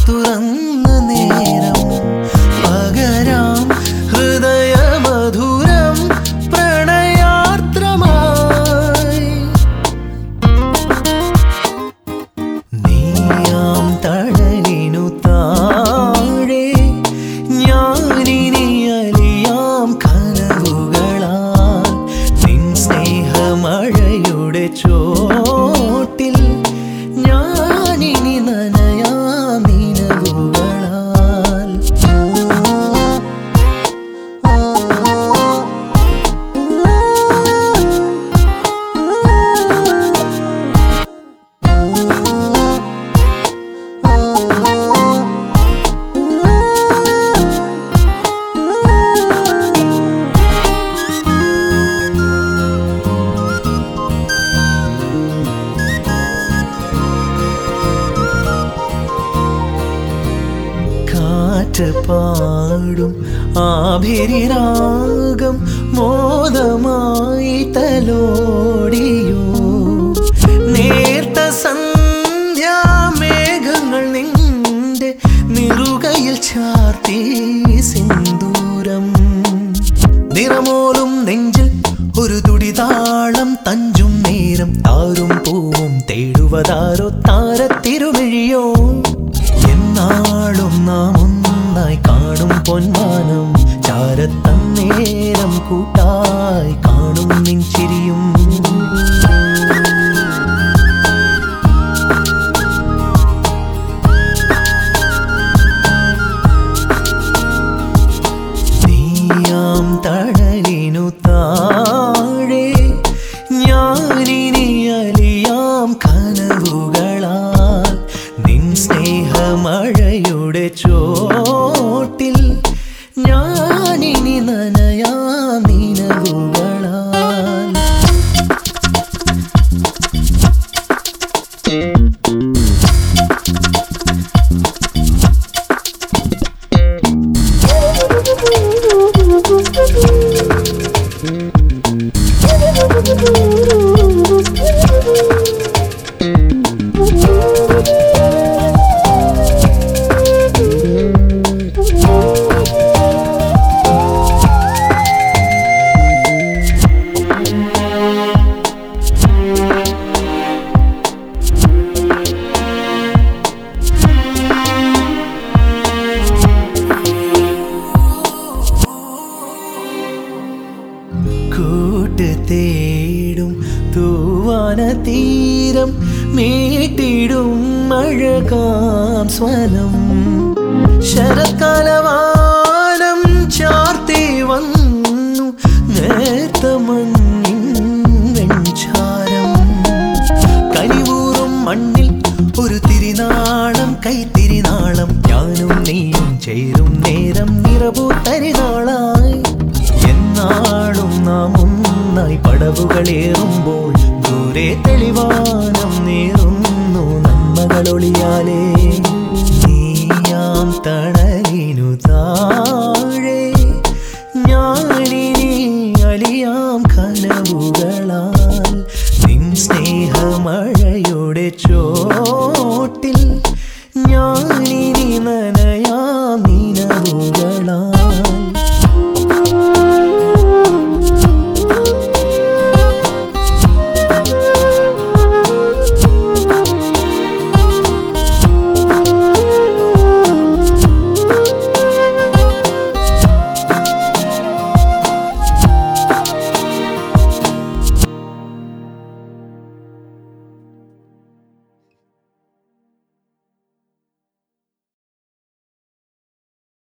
തുറന്ന നേരം പകരാം ഹൃദയമധുരം പ്രണയാർദ്രമായി നീയാം തഴലിനു താഴെ ഞാനിനി അലിയാം കനവുകളാൽ നിൻ സ്നേഹമഴയുടെ ചോട്ടിൽ ഞാനിനി നനയാം നിനവുകളാൽ കാറ്റ് പാടും ആഭിരാഗം മോദമായി തലോടിയോ നേർത്ത സന്ധ്യാമേഘങ്ങൾ നിന്റെ നിറുകയിൽ ചാർത്തി സിന്ദൂരം നിറമോലും നെഞ്ചിൽ ഒരു തുടിതാളം തഞ്ചും നേരം താരും പൂവും തേടുവതാരോ താരത്തിരുമിഴിയോ എന്നാളും നാം ഒന്നായി കാണും പൊന്മാനം ചാരത്തന്നേരം കൂട്ടായി കാണും നിൻചിരിയും നീയാം തഴലിനു താഴെ ഞാനിനി അലിയാം കനവുകളാൽ നിൻ സ്നേഹമഴയുടെ ചോട്ടിൽ ഞാനിനി നനയാം നിനവുകളാൽ കൂട്ട് തേടും തൂവാന തീരം മീട്ടിടും മഴകാം സ്വനം ശരത്കാലവാ